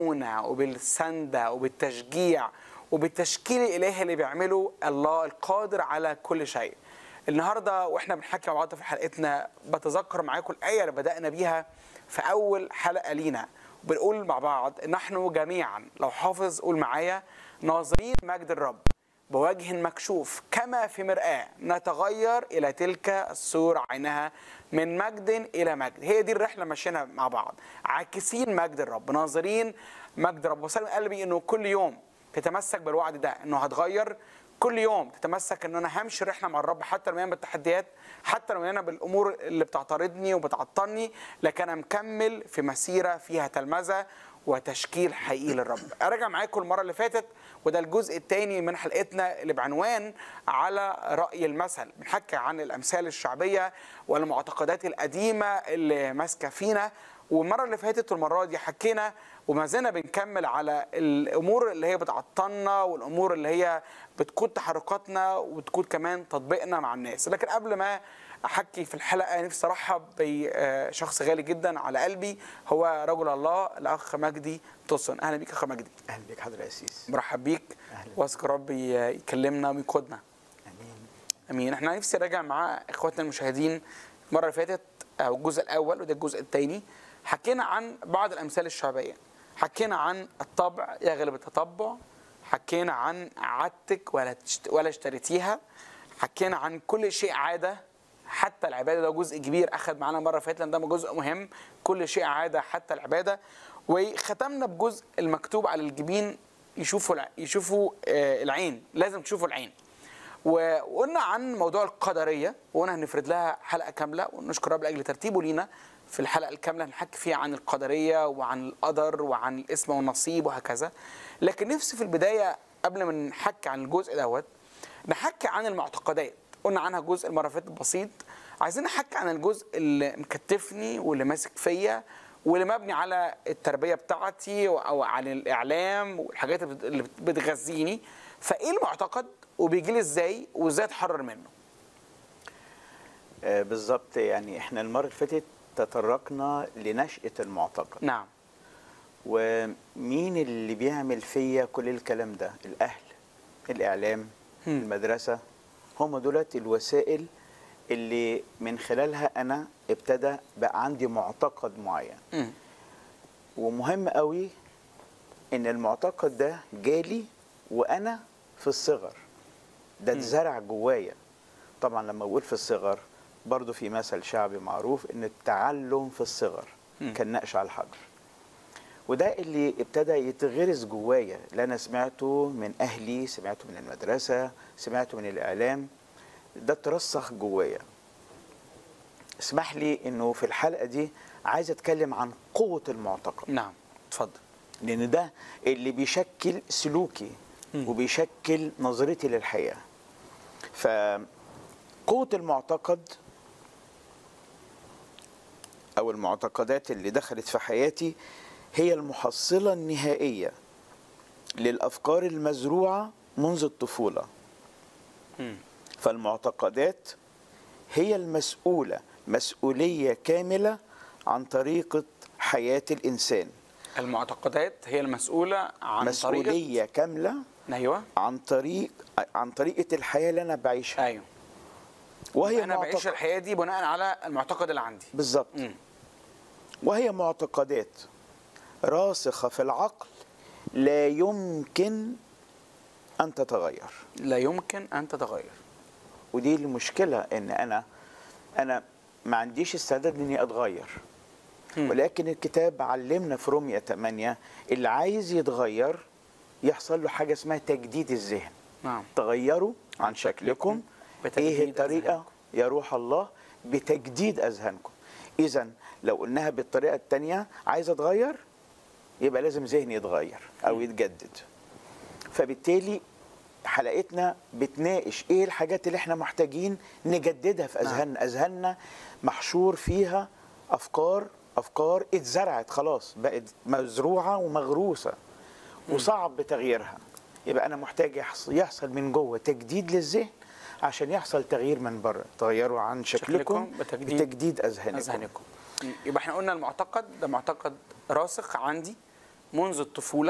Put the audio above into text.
بالمعونة وبالسندة وبالتشجيع وبالتشكيل الإلهي اللي بيعمله الله القادر على كل شيء النهاردة وإحنا بنحكي مع بعض في حلقتنا بتذكر معاكم الآية اللي بدأنا بيها في أول حلقة لينا بنقول مع بعض نحن جميعا لو حافظ قول معايا ناظرين مجد الرب بوجه مكشوف كما في مرآة نتغير إلى تلك الصورة عينها من مجد إلى مجد هي دي الرحلة ماشيينها مع بعض عاكسين مجد الرب ناظرين مجد الرب وسلم قلبي إنه كل يوم تتمسك بالوعد ده إنه هتغير كل يوم تتمسك ان انا همشي رحله مع الرب حتى لو انا بالتحديات حتى لو انا بالامور اللي بتعترضني وبتعطلني لكن انا مكمل في مسيره فيها تلمذه وتشكيل حقيقي للرب ارجع معاكم المره اللي فاتت وده الجزء الثاني من حلقتنا اللي بعنوان على راي المثل بنحكي عن الامثال الشعبيه والمعتقدات القديمه اللي ماسكه فينا والمره اللي فاتت والمره دي حكينا وما زلنا بنكمل على الامور اللي هي بتعطلنا والامور اللي هي بتقود تحركاتنا وبتقود كمان تطبيقنا مع الناس لكن قبل ما احكي في الحلقه نفسي ارحب بشخص غالي جدا على قلبي هو رجل الله الاخ مجدي توسن اهلا بيك يا اخ مجدي اهلا بك حضرتك الاسيس مرحب بيك أهلا. واذكر رب يكلمنا ويقودنا امين امين احنا نفسي راجع مع اخواتنا المشاهدين المره اللي فاتت او الجزء الاول وده الجزء الثاني حكينا عن بعض الامثال الشعبيه حكينا عن الطبع يغلب التطبع حكينا عن عادتك ولا تشت... ولا اشتريتيها حكينا عن كل شيء عاده حتى العباده ده جزء كبير اخذ معانا مره فاتت لان ده جزء مهم كل شيء عاده حتى العباده وختمنا بجزء المكتوب على الجبين يشوفوا الع... يشوفوا آه، العين لازم تشوفوا العين وقلنا عن موضوع القدريه وقلنا هنفرد لها حلقه كامله ونشكر رب لاجل ترتيبه لينا في الحلقه الكامله هنحكي فيها عن القدريه وعن القدر وعن الاسم والنصيب وهكذا لكن نفسي في البدايه قبل ما نحكي عن الجزء دوت نحكي عن المعتقدات قلنا عنها جزء المره اللي فاتت بسيط عايزين نحكي عن الجزء اللي مكتفني واللي ماسك فيا واللي مبني على التربيه بتاعتي او على الاعلام والحاجات اللي بت- اللي بت- بتغذيني فايه المعتقد وبيجي لي ازاي وازاي اتحرر منه آه بالظبط يعني احنا المره اللي فاتت تطرقنا لنشاه المعتقد نعم ومين اللي بيعمل فيا كل الكلام ده الاهل الاعلام هم. المدرسه هم دولت الوسائل اللي من خلالها انا ابتدى بقى عندي معتقد معين مم. ومهم قوي ان المعتقد ده جالي وانا في الصغر ده اتزرع جوايا طبعا لما بقول في الصغر برضو في مثل شعبي معروف ان التعلم في الصغر مم. كالنقش على الحجر وده اللي ابتدى يتغرس جوايا اللي انا سمعته من اهلي سمعته من المدرسه سمعته من الاعلام ده اترسخ جوايا اسمح لي انه في الحلقه دي عايز اتكلم عن قوه المعتقد نعم اتفضل لان ده اللي بيشكل سلوكي مم. وبيشكل نظرتي للحياه فقوه المعتقد او المعتقدات اللي دخلت في حياتي هي المحصله النهائيه للافكار المزروعه منذ الطفوله مم. فالمعتقدات هي المسؤوله مسؤوليه كامله عن طريقه حياه الانسان المعتقدات هي المسؤوله عن طريقه مسؤوليه كامله ايوه عن طريق عن طريقه الحياه اللي انا بعيشها ايوه وهي انا بعيش معتقد الحياه دي بناء على المعتقد اللي عندي بالظبط مم. وهي معتقدات راسخه في العقل لا يمكن ان تتغير لا يمكن ان تتغير ودي المشكله ان انا انا ما عنديش استعداد اني اتغير مم. ولكن الكتاب علمنا في رومية 8 اللي عايز يتغير يحصل له حاجه اسمها تجديد الذهن نعم تغيروا عن شكلكم بتجديد ايه الطريقه أذهانكم. يا روح الله بتجديد اذهانكم اذا لو قلناها بالطريقه الثانيه عايز اتغير يبقى لازم ذهني يتغير او يتجدد فبالتالي حلقتنا بتناقش ايه الحاجات اللي احنا محتاجين نجددها في نعم. اذهاننا اذهاننا محشور فيها افكار افكار اتزرعت خلاص بقت مزروعه ومغروسه وصعب تغييرها يبقى انا محتاج يحصل, يحصل من جوه تجديد للذهن عشان يحصل تغيير من بره تغيروا عن شكلكم, شكلكم بتجديد بتجديد اذهانكم اذهانكم يبقى احنا قلنا المعتقد ده معتقد راسخ عندي منذ الطفوله